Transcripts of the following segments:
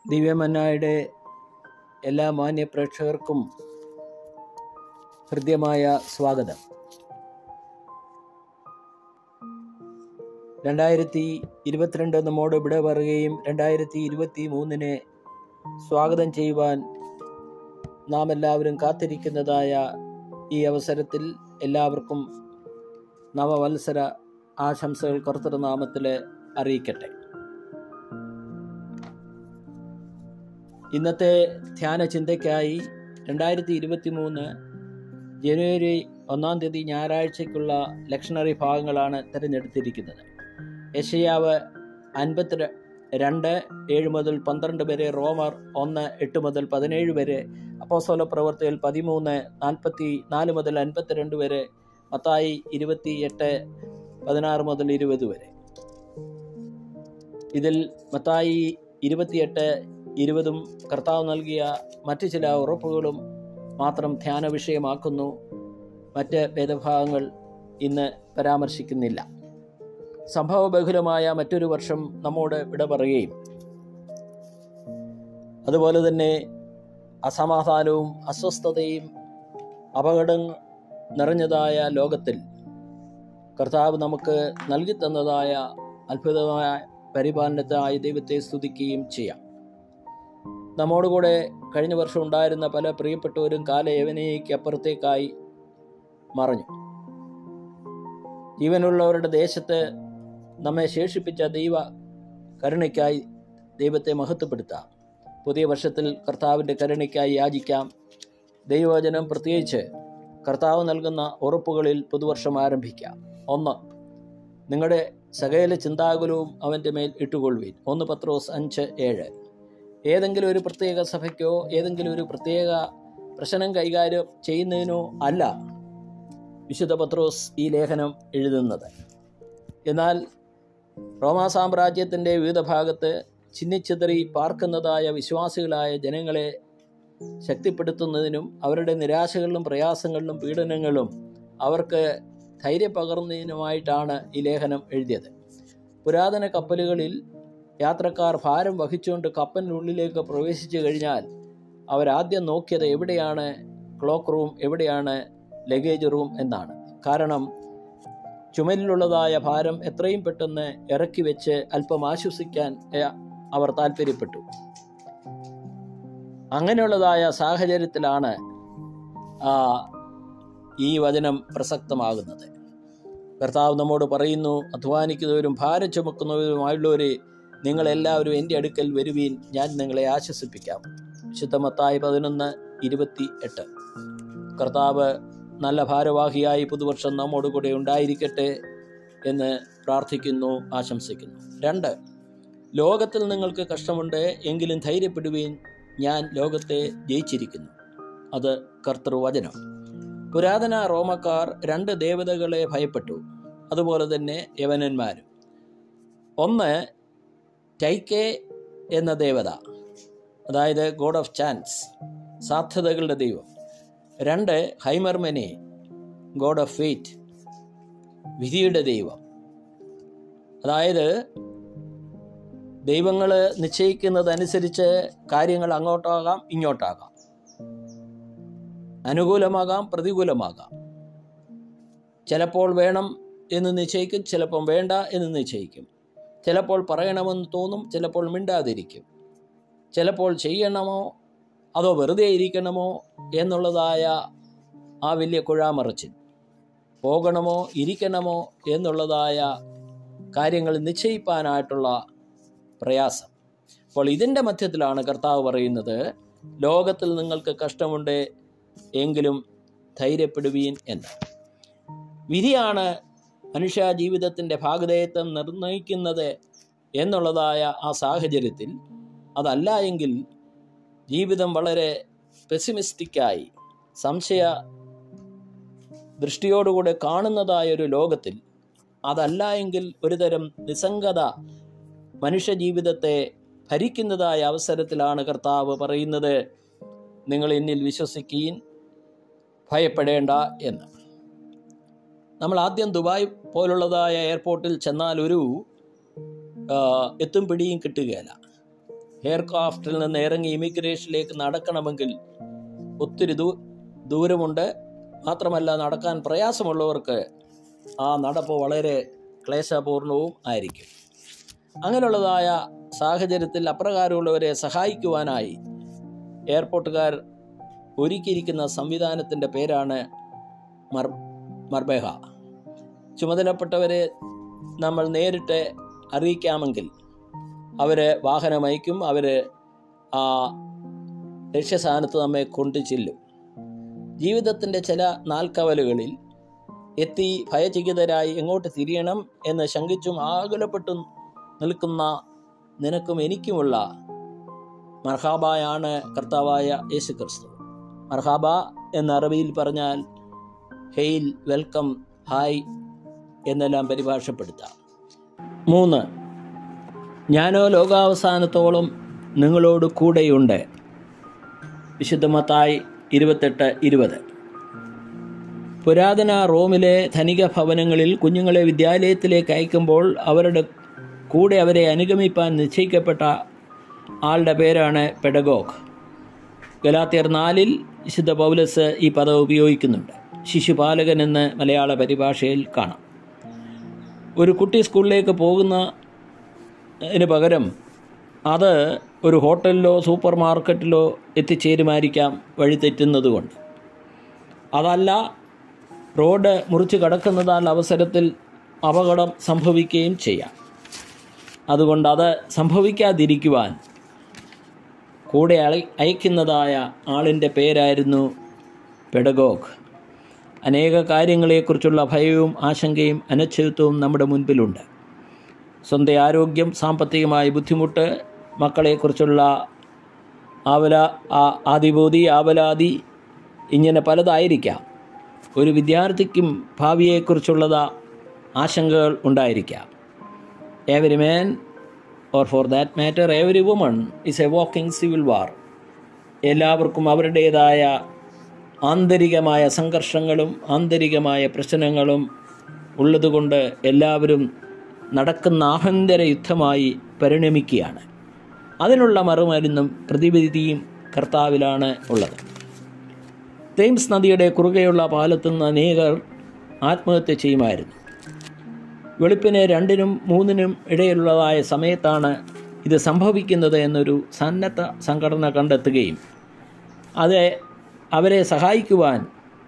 ദിവ്യമന്നായുടെ എല്ലാ മാന്യ പ്രേക്ഷകർക്കും ഹൃദ്യമായ സ്വാഗതം രണ്ടായിരത്തി ഇരുപത്തിരണ്ട് നമ്മോട് ഇവിടെ പറയുകയും രണ്ടായിരത്തി ഇരുപത്തി മൂന്നിനെ സ്വാഗതം ചെയ്യുവാൻ നാം എല്ലാവരും കാത്തിരിക്കുന്നതായ ഈ അവസരത്തിൽ എല്ലാവർക്കും നവവത്സര ആശംസകൾ കർത്തൃനാമത്തിൽ അറിയിക്കട്ടെ ഇന്നത്തെ ധ്യാന ചിന്തയ്ക്കായി രണ്ടായിരത്തി ഇരുപത്തി മൂന്ന് ജനുവരി ഒന്നാം തീയതി ഞായറാഴ്ചയ്ക്കുള്ള ലക്ഷണറി ഭാഗങ്ങളാണ് തിരഞ്ഞെടുത്തിരിക്കുന്നത് യശയാവ് അൻപത്തി രണ്ട് ഏഴ് മുതൽ പന്ത്രണ്ട് വരെ റോമർ ഒന്ന് എട്ട് മുതൽ പതിനേഴ് വരെ അപ്പോസോല പ്രവർത്തികൾ പതിമൂന്ന് നാൽപ്പത്തി നാല് മുതൽ അൻപത്തിരണ്ട് വരെ മത്തായി ഇരുപത്തി എട്ട് പതിനാറ് മുതൽ ഇരുപത് വരെ ഇതിൽ മത്തായി ഇരുപത്തിയെട്ട് ഇരുപതും കർത്താവ് നൽകിയ മറ്റ് ചില ഉറപ്പുകളും മാത്രം ധ്യാന വിഷയമാക്കുന്നു മറ്റ് വേദഭാഗങ്ങൾ ഇന്ന് പരാമർശിക്കുന്നില്ല സംഭവബഹുലമായ മറ്റൊരു വർഷം നമ്മോട് വിട പറയുകയും അതുപോലെ തന്നെ അസമാധാനവും അസ്വസ്ഥതയും അപകടം നിറഞ്ഞതായ ലോകത്തിൽ കർത്താവ് നമുക്ക് നൽകി തന്നതായ അത്ഭുതമായ പരിപാലനത്തായ ദൈവത്തെ സ്തുതിക്കുകയും ചെയ്യാം നമ്മോടുകൂടെ കഴിഞ്ഞ വർഷം ഉണ്ടായിരുന്ന പല പ്രിയപ്പെട്ടവരും കാലയവനയ്ക്ക് അപ്പുറത്തേക്കായി മറഞ്ഞു ജീവനുള്ളവരുടെ ദേശത്ത് നമ്മെ ശേഷിപ്പിച്ച ദൈവ കരുണയ്ക്കായി ദൈവത്തെ മഹത്വപ്പെടുത്താം പുതിയ വർഷത്തിൽ കർത്താവിൻ്റെ കരുണയ്ക്കായി യാചിക്കാം ദൈവവചനം പ്രത്യേകിച്ച് കർത്താവ് നൽകുന്ന ഉറപ്പുകളിൽ പുതുവർഷം ആരംഭിക്കാം ഒന്ന് നിങ്ങളുടെ സകല ചിന്താകുലവും അവൻ്റെ മേൽ ഇട്ടുകൊള്ളുവിൻ ഒന്ന് പത്രോസ് അഞ്ച് ഏഴ് ഏതെങ്കിലും ഒരു പ്രത്യേക സഭയ്ക്കോ ഏതെങ്കിലും ഒരു പ്രത്യേക പ്രശ്നം കൈകാര്യം ചെയ്യുന്നതിനോ അല്ല വിശുദ്ധ പത്രോസ് ഈ ലേഖനം എഴുതുന്നത് എന്നാൽ റോമാ സാമ്രാജ്യത്തിൻ്റെ വിവിധ ഭാഗത്ത് ചിന്നിച്ചിതറി പാർക്കുന്നതായ വിശ്വാസികളായ ജനങ്ങളെ ശക്തിപ്പെടുത്തുന്നതിനും അവരുടെ നിരാശകളിലും പ്രയാസങ്ങളിലും പീഡനങ്ങളും അവർക്ക് ധൈര്യം പകർന്നതിനുമായിട്ടാണ് ഈ ലേഖനം എഴുതിയത് പുരാതന കപ്പലുകളിൽ യാത്രക്കാർ ഭാരം വഹിച്ചുകൊണ്ട് കപ്പലിനുള്ളിലേക്ക് പ്രവേശിച്ചു കഴിഞ്ഞാൽ അവരാദ്യം നോക്കിയത് എവിടെയാണ് ക്ലോക്ക് റൂം എവിടെയാണ് ലഗേജ് റൂം എന്നാണ് കാരണം ചുമലിലുള്ളതായ ഭാരം എത്രയും പെട്ടെന്ന് ഇറക്കി വെച്ച് അല്പം ആശ്വസിക്കാൻ അവർ താല്പര്യപ്പെട്ടു അങ്ങനെയുള്ളതായ സാഹചര്യത്തിലാണ് ഈ വചനം പ്രസക്തമാകുന്നത് കർത്താവ് നമ്മോട് പറയുന്നു അധ്വാനിക്കുന്നവരും ഭാരം ചുമക്കുന്നവരുമായുള്ളവരെ നിങ്ങളെല്ലാവരും എൻ്റെ അടുക്കൽ വരുവീൻ ഞാൻ നിങ്ങളെ ആശ്വസിപ്പിക്കാം വിശുദ്ധമത്തായി പതിനൊന്ന് ഇരുപത്തി എട്ട് കർത്താവ് നല്ല ഭാരവാഹിയായി പുതുവർഷം നമ്മോട് കൂടെ ഉണ്ടായിരിക്കട്ടെ എന്ന് പ്രാർത്ഥിക്കുന്നു ആശംസിക്കുന്നു രണ്ട് ലോകത്തിൽ നിങ്ങൾക്ക് കഷ്ടമുണ്ട് എങ്കിലും ധൈര്യപ്പെടുവീൻ ഞാൻ ലോകത്തെ ജയിച്ചിരിക്കുന്നു അത് കർത്തൃവചനം പുരാതന റോമക്കാർ രണ്ട് ദേവതകളെ ഭയപ്പെട്ടു അതുപോലെ തന്നെ യവനന്മാരും ഒന്ന് ടൈക്കെ എന്ന ദേവത അതായത് ഗോഡ് ഓഫ് ചാൻസ് സാധ്യതകളുടെ ദൈവം രണ്ട് ഹൈമർമനെ ഗോഡ് ഓഫ് ഫെയ്റ്റ് വിധിയുടെ ദൈവം അതായത് ദൈവങ്ങൾ നിശ്ചയിക്കുന്നതനുസരിച്ച് കാര്യങ്ങൾ അങ്ങോട്ടാകാം ഇങ്ങോട്ടാകാം അനുകൂലമാകാം പ്രതികൂലമാകാം ചിലപ്പോൾ വേണം എന്ന് നിശ്ചയിക്കും ചിലപ്പം വേണ്ട എന്ന് നിശ്ചയിക്കും ചിലപ്പോൾ പറയണമെന്ന് തോന്നും ചിലപ്പോൾ മിണ്ടാതിരിക്കും ചിലപ്പോൾ ചെയ്യണമോ അതോ വെറുതെ ഇരിക്കണമോ എന്നുള്ളതായ ആ വലിയ കുഴാമറച്ചിൽ പോകണമോ ഇരിക്കണമോ എന്നുള്ളതായ കാര്യങ്ങൾ നിശ്ചയിപ്പാനായിട്ടുള്ള പ്രയാസം അപ്പോൾ ഇതിൻ്റെ മധ്യത്തിലാണ് കർത്താവ് പറയുന്നത് ലോകത്തിൽ നിങ്ങൾക്ക് കഷ്ടമുണ്ട് എങ്കിലും ധൈര്യപ്പെടുവീൻ എന്ന് വിധിയാണ് മനുഷ്യ ജീവിതത്തിൻ്റെ ഭാഗധേയത്വം നിർണ്ണയിക്കുന്നത് എന്നുള്ളതായ ആ സാഹചര്യത്തിൽ അതല്ല എങ്കിൽ ജീവിതം വളരെ പെസിമിസ്റ്റിക്കായി സംശയ ദൃഷ്ടിയോടുകൂടെ കാണുന്നതായ ഒരു ലോകത്തിൽ അതല്ല എങ്കിൽ ഒരുതരം നിസ്സംഗത മനുഷ്യ ജീവിതത്തെ ഭരിക്കുന്നതായ അവസരത്തിലാണ് കർത്താവ് പറയുന്നത് നിങ്ങൾ എന്നിൽ വിശ്വസിക്കുകയും ഭയപ്പെടേണ്ട എന്ന് നമ്മൾ ആദ്യം ദുബായ് പോലുള്ളതായ എയർപോർട്ടിൽ ചെന്നാൽ ഒരു ആ, എത്തും പിടിയും കിട്ടുകയില്ല എയർക്രാഫ്റ്റിൽ നിന്ന് ഇറങ്ങി ഇമിഗ്രേഷനിലേക്ക് നടക്കണമെങ്കിൽ ഒത്തിരി ദൂ ദൂരമുണ്ട് മാത്രമല്ല നടക്കാൻ പ്രയാസമുള്ളവർക്ക് ആ നടപ്പ് വളരെ ക്ലേശപൂർണവും ആയിരിക്കും അങ്ങനെയുള്ളതായ സാഹചര്യത്തിൽ അപ്രകാരമുള്ളവരെ സഹായിക്കുവാനായി എയർപോർട്ടുകാർ ഒരുക്കിയിരിക്കുന്ന സംവിധാനത്തിൻ്റെ പേരാണ് മർ മർബേഹ ചുമതലപ്പെട്ടവരെ നമ്മൾ നേരിട്ട് അറിയിക്കാമെങ്കിൽ അവർ വാഹനമയക്കും അവർ ആ ലക്ഷ്യസ്ഥാനത്ത് നമ്മെ കൊണ്ടു ചെല്ലും ജീവിതത്തിൻ്റെ ചില നാൽക്കവലുകളിൽ എത്തി ഭയചകിതരായി എങ്ങോട്ട് തിരിയണം എന്ന് ശങ്കിച്ചും ആകുലപ്പെട്ടും നിൽക്കുന്ന നിനക്കും എനിക്കുമുള്ള മർഹാബായാണ് കർത്താവായ യേശു ക്രിസ്തു മർഹാബ എന്ന അറബിയിൽ പറഞ്ഞാൽ ഹെയിൽ വെൽക്കം ഹായ് എന്നെല്ലാം പരിഭാഷപ്പെടുത്താം മൂന്ന് ഞാനോ ലോകാവസാനത്തോളം നിങ്ങളോട് കൂടെയുണ്ട് വിശുദ്ധമത്തായി ഇരുപത്തെട്ട് ഇരുപത് പുരാതന റോമിലെ ധനിക ഭവനങ്ങളിൽ കുഞ്ഞുങ്ങളെ വിദ്യാലയത്തിലേക്ക് അയക്കുമ്പോൾ അവരുടെ കൂടെ അവരെ അനുഗമിപ്പാൻ നിശ്ചയിക്കപ്പെട്ട ആളുടെ പേരാണ് പെഡഗോഗ് ഗലാത്തിയർ നാലിൽ വിശുദ്ധ പൗലസ് ഈ പദം ഉപയോഗിക്കുന്നുണ്ട് ശിശുപാലകൻ എന്ന് മലയാള പരിഭാഷയിൽ കാണാം ഒരു കുട്ടി സ്കൂളിലേക്ക് പോകുന്നതിന് പകരം അത് ഒരു ഹോട്ടലിലോ സൂപ്പർ മാർക്കറ്റിലോ എത്തിച്ചേരുമായിരിക്കാം വഴി തെറ്റുന്നതുകൊണ്ട് അതല്ല റോഡ് മുറിച്ച് കടക്കുന്നതാൽ അവസരത്തിൽ അപകടം സംഭവിക്കുകയും ചെയ്യാം അതുകൊണ്ട് അത് സംഭവിക്കാതിരിക്കുവാൻ കൂടെ അയ അയക്കുന്നതായ ആളിൻ്റെ പേരായിരുന്നു പെഡഗോഗ് അനേക കാര്യങ്ങളെക്കുറിച്ചുള്ള ഭയവും ആശങ്കയും അനിശ്ചിതത്വവും നമ്മുടെ മുൻപിലുണ്ട് സ്വന്തം ആരോഗ്യം സാമ്പത്തികമായ ബുദ്ധിമുട്ട് മക്കളെക്കുറിച്ചുള്ള ആവല ആദിബോധി ആവലാതി ഇങ്ങനെ പലതായിരിക്കാം ഒരു വിദ്യാർത്ഥിക്കും ഭാവിയെക്കുറിച്ചുള്ളത് ആശങ്കകൾ ഉണ്ടായിരിക്കാം every man or for that matter every woman is a walking civil war എല്ലാവർക്കും അവരുടേതായ ആന്തരികമായ സംഘർഷങ്ങളും ആന്തരികമായ പ്രശ്നങ്ങളും ഉള്ളതുകൊണ്ട് എല്ലാവരും നടക്കുന്ന ആഭ്യന്തര യുദ്ധമായി പരിണമിക്കുകയാണ് അതിനുള്ള മറുമരുന്നും പ്രതിവിധിയും കർത്താവിലാണ് ഉള്ളത് തേംസ് നദിയുടെ കുറുകെയുള്ള പാലത്തു നിന്ന് അനേകർ ആത്മഹത്യ ചെയ്യുമായിരുന്നു വെളുപ്പിന് രണ്ടിനും മൂന്നിനും ഇടയിലുള്ളതായ സമയത്താണ് ഇത് സംഭവിക്കുന്നത് എന്നൊരു സന്നദ്ധ സംഘടന കണ്ടെത്തുകയും അത് അവരെ സഹായിക്കുവാൻ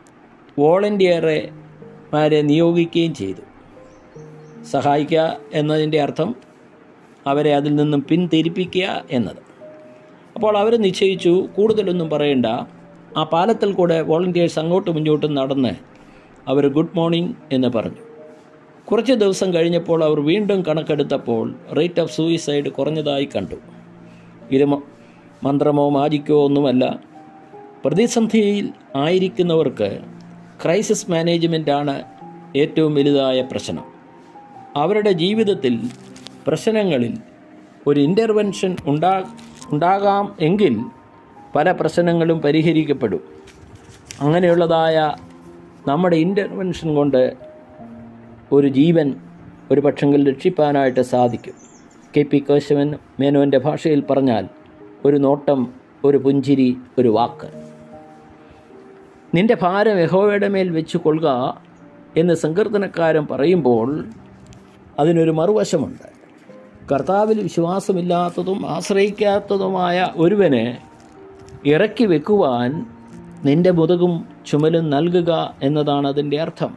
വോളണ്ടിയർമാരെ നിയോഗിക്കുകയും ചെയ്തു സഹായിക്കുക എന്നതിൻ്റെ അർത്ഥം അവരെ അതിൽ നിന്നും പിന്തിരിപ്പിക്കുക എന്നത് അപ്പോൾ അവർ നിശ്ചയിച്ചു കൂടുതലൊന്നും പറയണ്ട ആ പാലത്തിൽ കൂടെ വോളണ്ടിയേഴ്സ് അങ്ങോട്ടും ഇങ്ങോട്ടും നടന്ന് അവർ ഗുഡ് മോർണിംഗ് എന്ന് പറഞ്ഞു കുറച്ച് ദിവസം കഴിഞ്ഞപ്പോൾ അവർ വീണ്ടും കണക്കെടുത്തപ്പോൾ റേറ്റ് ഓഫ് സൂയിസൈഡ് കുറഞ്ഞതായി കണ്ടു ഇത് മന്ത്രമോ മാജിക്കോ ഒന്നുമല്ല പ്രതിസന്ധിയിൽ ആയിരിക്കുന്നവർക്ക് ക്രൈസിസ് മാനേജ്മെൻറ്റാണ് ഏറ്റവും വലുതായ പ്രശ്നം അവരുടെ ജീവിതത്തിൽ പ്രശ്നങ്ങളിൽ ഒരു ഇൻ്റർവെൻഷൻ ഉണ്ടാ ഉണ്ടാകാം എങ്കിൽ പല പ്രശ്നങ്ങളും പരിഹരിക്കപ്പെടും അങ്ങനെയുള്ളതായ നമ്മുടെ ഇൻ്റർവെൻഷൻ കൊണ്ട് ഒരു ജീവൻ ഒരു പക്ഷെങ്കിൽ രക്ഷിപ്പാനായിട്ട് സാധിക്കും കെ പി കേശവൻ മേനോൻ്റെ ഭാഷയിൽ പറഞ്ഞാൽ ഒരു നോട്ടം ഒരു പുഞ്ചിരി ഒരു വാക്ക് നിന്റെ ഭാരം യഹോവയുടെ മേൽ വെച്ച് കൊള്ളുക എന്ന് സങ്കീർത്തനക്കാരൻ പറയുമ്പോൾ അതിനൊരു മറുവശമുണ്ട് കർത്താവിൽ വിശ്വാസമില്ലാത്തതും ആശ്രയിക്കാത്തതുമായ ഒരുവന് ഇറക്കി വെക്കുവാൻ നിന്റെ മുതുകും ചുമലും നൽകുക എന്നതാണ് അതിൻ്റെ അർത്ഥം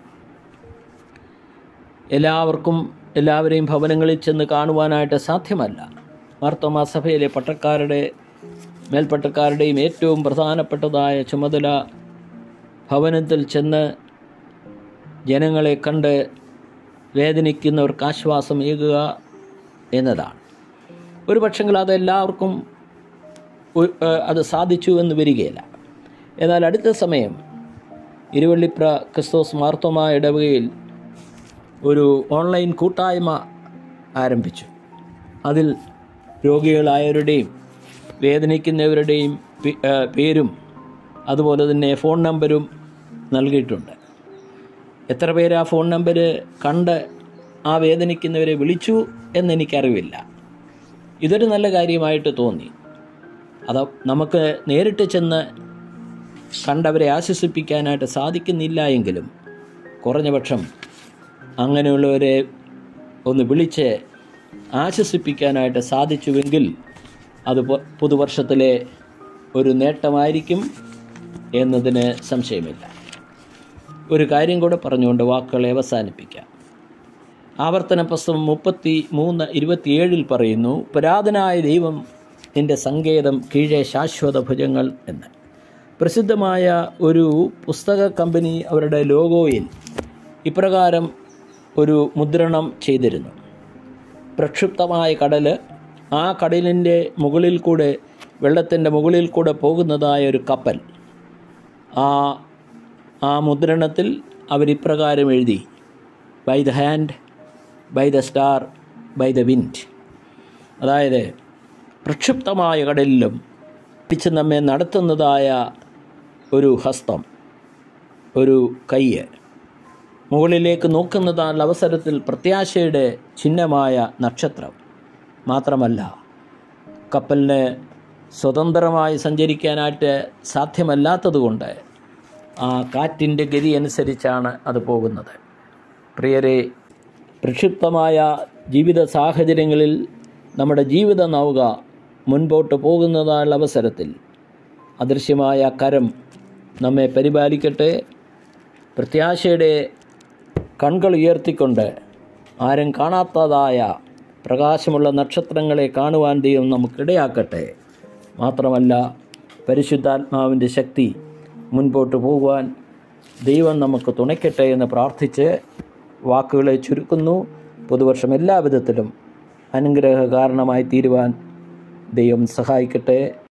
എല്ലാവർക്കും എല്ലാവരെയും ഭവനങ്ങളിൽ ചെന്ന് കാണുവാനായിട്ട് സാധ്യമല്ല മാർത്തോമാ സഭയിലെ പട്ടക്കാരുടെ മേൽപ്പട്ടക്കാരുടെയും ഏറ്റവും പ്രധാനപ്പെട്ടതായ ചുമതല ഭവനത്തിൽ ചെന്ന് ജനങ്ങളെ കണ്ട് വേദനിക്കുന്നവർക്ക് ആശ്വാസം ഏകുക എന്നതാണ് ഒരു പക്ഷെങ്കിൽ അതെല്ലാവർക്കും അത് സാധിച്ചു എന്ന് വരികയില്ല എന്നാൽ അടുത്ത സമയം ഇരുവള്ളിപ്ര ക്രിസ്തോസ് മാർത്തോമ ഇടവകയിൽ ഒരു ഓൺലൈൻ കൂട്ടായ്മ ആരംഭിച്ചു അതിൽ രോഗികളായവരുടെയും വേദനിക്കുന്നവരുടെയും പേരും അതുപോലെ തന്നെ ഫോൺ നമ്പരും നൽകിയിട്ടുണ്ട് എത്ര പേര് ആ ഫോൺ നമ്പർ കണ്ട് ആ വേദനിക്കുന്നവരെ വിളിച്ചു എന്നെനിക്കറിവില്ല ഇതൊരു നല്ല കാര്യമായിട്ട് തോന്നി അത് നമുക്ക് നേരിട്ട് ചെന്ന് കണ്ടവരെ ആശ്വസിപ്പിക്കാനായിട്ട് സാധിക്കുന്നില്ല എങ്കിലും കുറഞ്ഞ പക്ഷം അങ്ങനെയുള്ളവരെ ഒന്ന് വിളിച്ച് ആശ്വസിപ്പിക്കാനായിട്ട് സാധിച്ചുവെങ്കിൽ അത് പു- പുതുവർഷത്തിലെ ഒരു നേട്ടമായിരിക്കും എന്നതിന് സംശയമില്ല ഒരു കാര്യം കൂടെ പറഞ്ഞുകൊണ്ട് വാക്കുകളെ അവസാനിപ്പിക്കാം ആവർത്തന പുസ്തകം മുപ്പത്തി മൂന്ന് ഇരുപത്തിയേഴിൽ പറയുന്നു പുരാതനായ ദൈവം നിൻ്റെ സങ്കേതം കീഴെ ശാശ്വത ഭുജങ്ങൾ എന്ന് പ്രസിദ്ധമായ ഒരു പുസ്തക കമ്പനി അവരുടെ ലോഗോയിൽ ഇപ്രകാരം ഒരു മുദ്രണം ചെയ്തിരുന്നു പ്രക്ഷുബ്ധമായ കടൽ ആ കടലിൻ്റെ മുകളിൽ കൂടെ വെള്ളത്തിൻ്റെ മുകളിൽ കൂടെ പോകുന്നതായ ഒരു കപ്പൽ ആ ആ മുദ്രണത്തിൽ അവരിപ്രകാരം എഴുതി by the hand by the star by the wind അതായത് പ്രക്ഷുബ്ധമായ കടലിലും പിടിച്ച് നമ്മെ നടത്തുന്നതായ ഒരു ഹസ്തം ഒരു കയ്യ് മുകളിലേക്ക് നോക്കുന്നതായുള്ള അവസരത്തിൽ പ്രത്യാശയുടെ ചിഹ്നമായ നക്ഷത്രം മാത്രമല്ല കപ്പലിന് സ്വതന്ത്രമായി സഞ്ചരിക്കാനായിട്ട് സാധ്യമല്ലാത്തതുകൊണ്ട് ആ കാറ്റിൻ്റെ ഗതി അനുസരിച്ചാണ് അത് പോകുന്നത് പ്രിയരെ പ്രക്ഷിപ്തമായ ജീവിത സാഹചര്യങ്ങളിൽ നമ്മുടെ ജീവിത നൗക മുൻപോട്ട് പോകുന്നതായുള്ള അവസരത്തിൽ അദൃശ്യമായ കരം നമ്മെ പരിപാലിക്കട്ടെ പ്രത്യാശയുടെ കൺകൾ ഉയർത്തിക്കൊണ്ട് ആരും കാണാത്തതായ പ്രകാശമുള്ള നക്ഷത്രങ്ങളെ കാണുവാൻ ദൈവം നമുക്കിടയാക്കട്ടെ മാത്രമല്ല പരിശുദ്ധാത്മാവിൻ്റെ ശക്തി മുൻപോട്ട് പോകുവാൻ ദൈവം നമുക്ക് തുണയ്ക്കട്ടെ എന്ന് പ്രാർത്ഥിച്ച് വാക്കുകളെ ചുരുക്കുന്നു പുതുവർഷം എല്ലാ വിധത്തിലും അനുഗ്രഹ കാരണമായി തീരുവാൻ ദൈവം സഹായിക്കട്ടെ